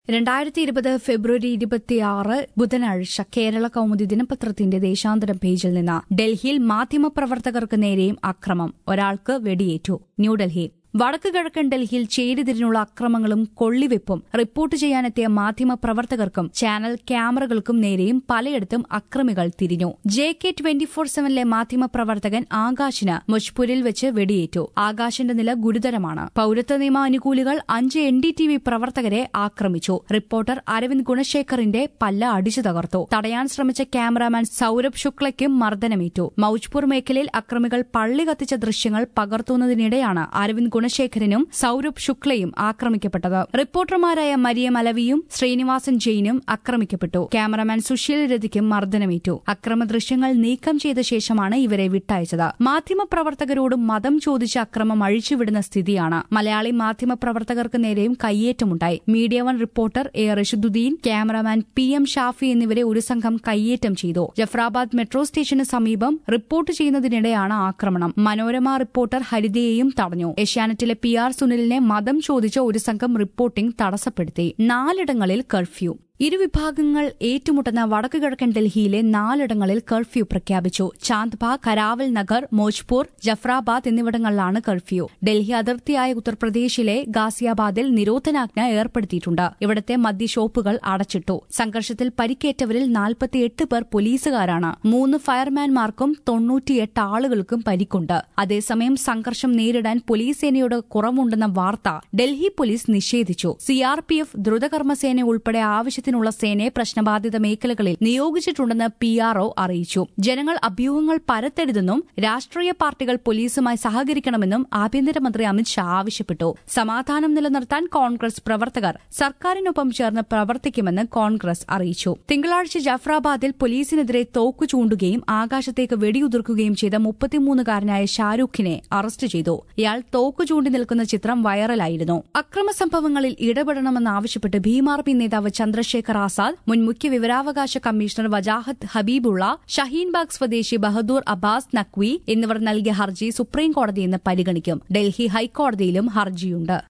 രണ്ടായിരത്തി ഇരുപത് ഫെബ്രുവരി ഇരുപത്തിയാറ് ബുധനാഴ്ച കേരള കൗമുദി ദിനപത്രത്തിന്റെ ദേശാന്തരം പേജിൽ നിന്ന് ഡൽഹിയിൽ മാധ്യമപ്രവർത്തകർക്ക് നേരെയും അക്രമം ഒരാൾക്ക് വെടിയേറ്റു ന്യൂഡൽഹി വടക്ക് കിഴക്കൻ ഡൽഹിയിൽ ചേരിതിരിഞ്ഞുള്ള അക്രമങ്ങളും കൊള്ളിവെപ്പും റിപ്പോർട്ട് ചെയ്യാനെത്തിയ മാധ്യമപ്രവർത്തകർക്കും ചാനൽ ക്യാമറകൾക്കും നേരെയും പലയിടത്തും അക്രമികൾ തിരിഞ്ഞു ജെ കെ ട്വന്റി ഫോർ സെവനിലെ മാധ്യമപ്രവർത്തകൻ ആകാശിന് മുജ്പൂരിൽ വെച്ച് വെടിയേറ്റു ആകാശിന്റെ നില ഗുരുതരമാണ് പൌരത്വ നിയമ അനുകൂലികൾ അഞ്ച് എൻ ഡി ടി വി പ്രവർത്തകരെ ആക്രമിച്ചു റിപ്പോർട്ടർ അരവിന്ദ് ഗുണശേഖറിന്റെ പല്ല അടിച്ചു തകർത്തു തടയാൻ ശ്രമിച്ച ക്യാമറാമാൻ സൌരഭ് ശുക്ലയ്ക്കും മർദ്ദനമേറ്റു മൌജ്പൂർ മേഖലയിൽ അക്രമികൾ പള്ളി കത്തിച്ച ദൃശ്യങ്ങൾ പകർത്തുന്നതിനിടെയാണ് അരവിന്ദ് ഗുണശേഖരനും സൌരഭ് ശുക്ലയും ആക്രമിക്കപ്പെട്ടത് റിപ്പോർട്ടർമാരായ മരിയം അലവിയും ശ്രീനിവാസൻ ജെയിനും ആക്രമിക്കപ്പെട്ടു ക്യാമറമാൻ സുശീൽ രതിക്കും മർദ്ദനമേറ്റു അക്രമ ദൃശ്യങ്ങൾ നീക്കം ചെയ്ത ശേഷമാണ് ഇവരെ വിട്ടയച്ചത് മാധ്യമപ്രവർത്തകരോട് മതം ചോദിച്ച അക്രമം അഴിച്ചുവിടുന്ന സ്ഥിതിയാണ് മലയാളി മാധ്യമപ്രവർത്തകർക്ക് നേരെയും കയ്യേറ്റമുണ്ടായി media one reporter A Rashiduddin cameraman P M Shafi എന്നിവരെ ഒരു സംഘം കയ്യേറ്റം ചെയ്തു ജഫ്രാബാദ് മെട്രോ സ്റ്റേഷന് സമീപം റിപ്പോർട്ട് ചെയ്യുന്നതിനിടെയാണ് ആക്രമണം മനോരമ റിപ്പോർട്ടർ ഹരിതയെയും തടഞ്ഞു ഏഷ്യാനെറ്റിലെ പി ആർ സുനിലിനെ മതം ചോദിച്ച ഒരു സംഘം റിപ്പോർട്ടിംഗ് തടസ്സപ്പെടുത്തി നാലിടങ്ങളിൽ കർഫ്യൂ ഇരുവിഭാഗങ്ങൾ ഏറ്റുമുട്ടുന്ന വടക്കു കിഴക്കൻ ഡൽഹിയിലെ നാലിടങ്ങളിൽ കർഫ്യൂ പ്രഖ്യാപിച്ചു ചാന്ദ്ബാഗ് കരാവൽ നഗർ മോജ്പൂർ ജഫ്രാബാദ് എന്നിവിടങ്ങളിലാണ് കർഫ്യൂ ഡൽഹി അതിർത്തിയായ ഉത്തർപ്രദേശിലെ ഗാസിയാബാദിൽ നിരോധനാജ്ഞ ഏർപ്പെടുത്തിയിട്ടുണ്ട് ഇവിടത്തെ മദ്യഷോപ്പുകൾ അടച്ചിട്ടു സംഘർഷത്തിൽ പരിക്കേറ്റവരിൽ നാൽപ്പത്തിയെട്ട് പേർ പോലീസുകാരാണ് മൂന്ന് ഫയർമാൻമാർക്കും തൊണ്ണൂറ്റിയെട്ട് ആളുകൾക്കും പരിക്കുണ്ട് അതേസമയം സംഘർഷം നേരിടാൻ പോലീസ് സേനയുടെ കുറവുണ്ടെന്ന വാർത്ത ഡൽഹി പോലീസ് നിഷേധിച്ചു സിആർപിഎഫ് ദ്രുതകർമ്മസേന ഉൾപ്പെടെ ആവശ്യത്തിനുള്ള സേനയെ പ്രശ്നബാധിത മേഖലകളിൽ നിയോഗിച്ചിട്ടുണ്ടെന്ന് പി ആർഒ അറിയിച്ചു ജനങ്ങൾ അഭ്യൂഹങ്ങൾ പരത്തരുതെന്നും രാഷ്ട്രീയ പാർട്ടികൾ പോലീസുമായി സഹകരിക്കണമെന്നും ആഭ്യന്തരമന്ത്രി അമിത്ഷാ ആവശ്യപ്പെട്ടു സമാധാനം നിലനിർത്താൻ കോൺഗ്രസ് പ്രവർത്തകർ സർക്കാരിനൊപ്പം ചേർന്ന് പ്രവർത്തിക്കുമെന്ന് കോൺഗ്രസ് അറിയിച്ചു തിങ്കളാഴ്ച ജഫ്രാബാദിൽ പോലീസിനെതിരെ തോക്കു ചൂണ്ടുകയും ആകാശത്തേക്ക് വെടിയുതിർക്കുകയും ചെയ്ത മുപ്പത്തിമൂന്നുകാരനായ ഷാരൂഖിനെ അറസ്റ്റ് ചെയ്തു ഇയാൾ തോക്കു ചൂണ്ടി നിൽക്കുന്ന ചിത്രം വൈറലായിരുന്നു അക്രമ സംഭവങ്ങളിൽ ഇടപെടണമെന്നാവശ്യപ്പെട്ട് ഭീമാർപി നേതാവ് ചന്ദ്രശേഖർ ആസാദ് മുൻ മുഖ്യ വിവരാവകാശ കമ്മീഷണർ വജാഹത്ത് ഹബീബുള്ള ഷഹീൻബാഗ് സ്വദേശി ബഹദൂർ അബ്ബാസ് നഖ്വി എന്നിവർ നൽകിയ ഹർജി സുപ്രീംകോടതി ഇന്ന് പരിഗണിക്കും ഡൽഹി ഹൈക്കോടതിയിലും ഹർജിയുണ്ട്